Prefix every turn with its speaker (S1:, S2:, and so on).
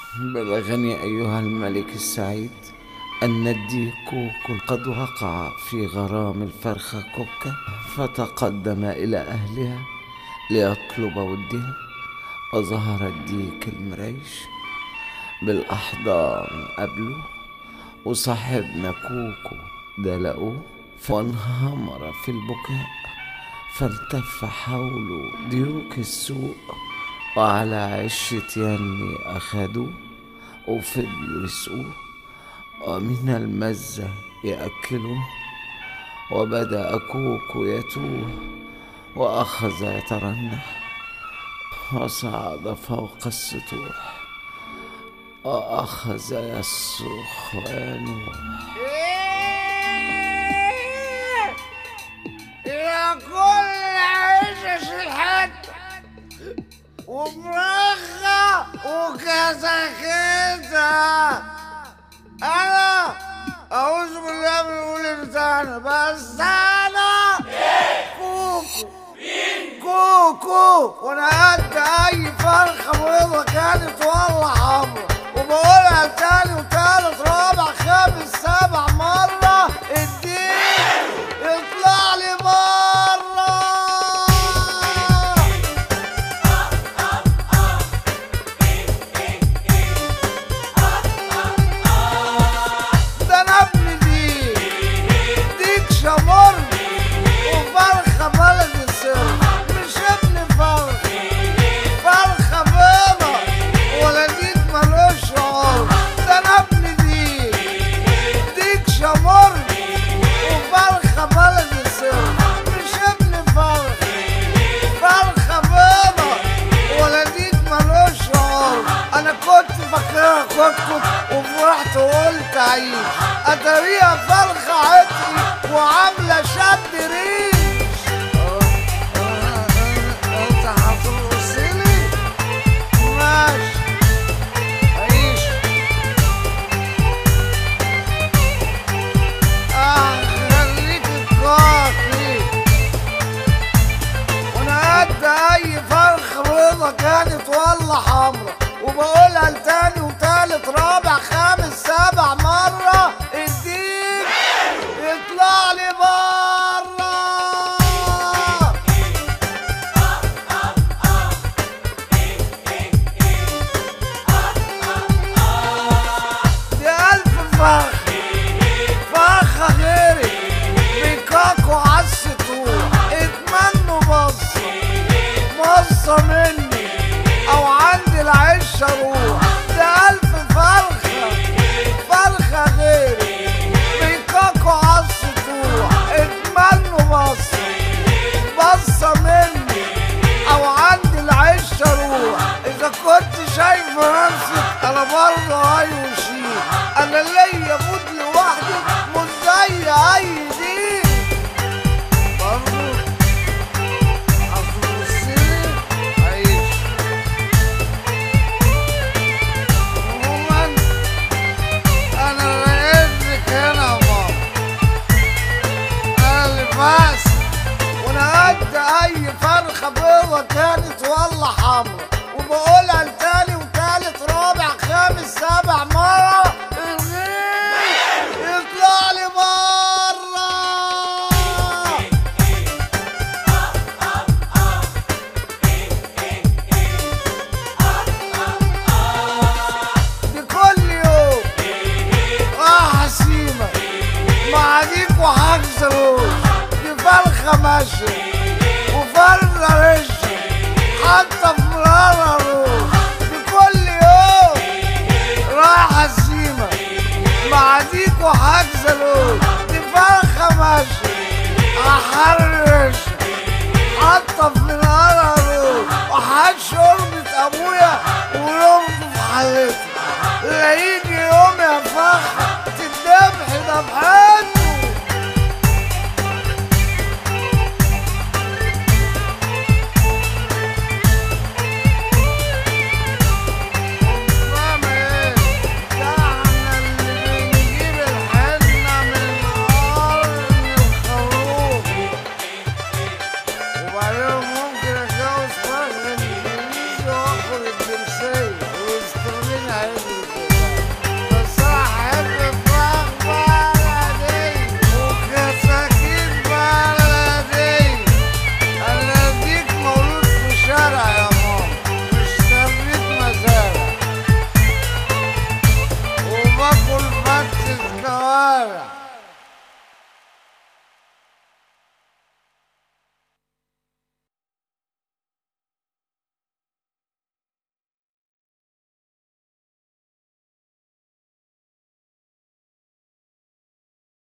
S1: بلغني أيها الملك السعيد أن الديك قد وقع في غرام الفرخة كوكا فتقدم إلى أهلها ليطلب ودها وظهر الديك المريش بالأحضان قبله وصاحبنا كوكو دلقوه فانهمر في البكاء فالتف حوله ديوك السوق وعلى عشة يني أخدوه وفضلوا يسقوه ومن المزة يأكلوه وبدأ كوكو يتوه وأخذ يترنح وصعد فوق السطوح وأخذ يصرخ وينوح
S2: يا كل عيشش الحتة ومرخة وكسكتة أنا أعوذ بالله من أقول بتاعنا بس أنا كوكو كوكو وأنا قد أي فرخة بيضة كانت والله حمرا وبقولها تاني وتالت رابع خامس سابع مرة الدين يطلع لي بره ده انا ابن ديك ديك شمرني وفرخه بلد السر مش ابن فرخ فرخه بيضه ولا ديك ملوش عمر ده انا ابن ديك ديك شمرني وفرخه بلد السر مش ابن فرخ فرخه بيضه ولا ديك ملوش عمر انا كنت فاكرها كتكت وفرحت وقلت عيش اتاريها فرخه عطري وعامله شد ريش انت هترقصلي ماشي عيش اه خليك الكافي وانا قد اي فرخ بيضة كانت والله حمرا وبقولها لتاني وتالت رابع خامس سابع مرة الديك يطلع لي بره دي ألف فرخ فرخة غيري بيكاكوا عالسطوح اتمنوا بصة بصة مني أو عندي العش أروح ده ألف فرخة فرخة غيري بيكاكوا عالسطوح اتمنوا بصة بصة مني أو عندي العش أروح إذا كنت شايف نفسك أنا برضه هيوشي أنا ليا موت لوحدي مش زي أي دين برضه هتبصلي عيش عموما أنا لقيتك هنا يا ماما أنا اللي فاسد وانا قد اي فرخه بيضه كانت والله حمرا وبقولها لتاني وتالت رابع خامس سابع مره الغير يطلع لي بره دي كل يوم اه حسيمه معاديك وحجز روش دي فرخة ماشية وفرخة رشة حتى في مرارة روش دي كل يوم رايحة السيمة معاديك وحجز روش دي فرخة ماشية أحرش حتى في مرارة روش وحد شربة أبويا ورمته في حالتها لا يجي يوم يا فخر تتذبحي ذبحات